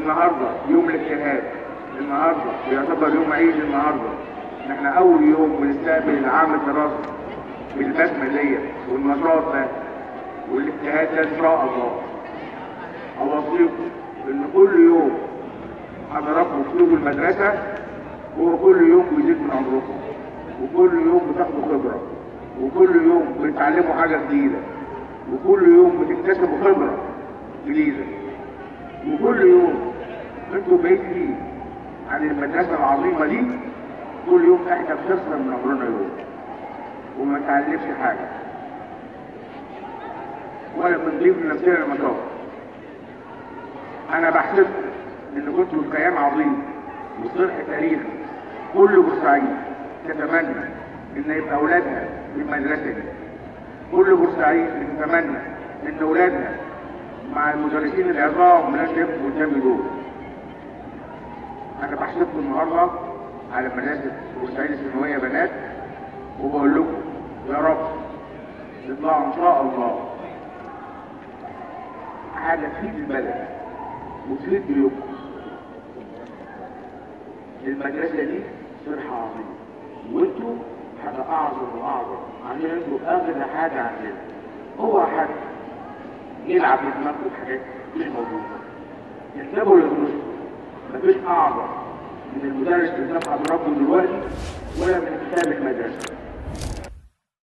النهارده يوم الاجتهاد النهارده بيعتبر يوم عيد النهارده ان احنا اول يوم بنستقبل العام الدراسي بالبسمه ديت والنشاط ده والاجتهاد ده ان شاء الله اوصيكم ان كل يوم حضراتكم تسلكوا المدرسه هو كل يوم بيزيد من عمركم وكل يوم بتاخدوا خبره وكل يوم بتتعلموا حاجه جديده وكل يوم بتكتسبوا خبره جديده وكل يوم انتوا بعيد فيه عن المدرسه العظيمه دي كل يوم احنا بنخسر من عمرنا يوم وما نتعلمش حاجه ولا بنضيف لنفسنا نشاط انا بحسبكم ان كنتوا كيان عظيم وصلح تاريخي كل بورسعيد تتمنى ان يبقى اولادها في المدرسه دي كل بورسعيد بتتمنى ان اولادها مع المدرسين العظام اللي انا شايفهم قدامي دول انا بحسبكم النهارده على مدرسه بورسعيد الثانويه بنات وبقول لكم يا رب تطلعوا ان شاء الله حاجه تفيد البلد وتفيد بيوتكم المدرسه دي صرحه عظيمه وانتوا حاجه اعظم واعظم عشان انتوا اغلى حاجه عندنا هو حد يلعب بدماغكم في حاجات مش موجوده انتبهوا لدروسكم مفيش اعظم من المدرس اللي قدام حضراتكم دلوقتي ولا من كتاب المدرسه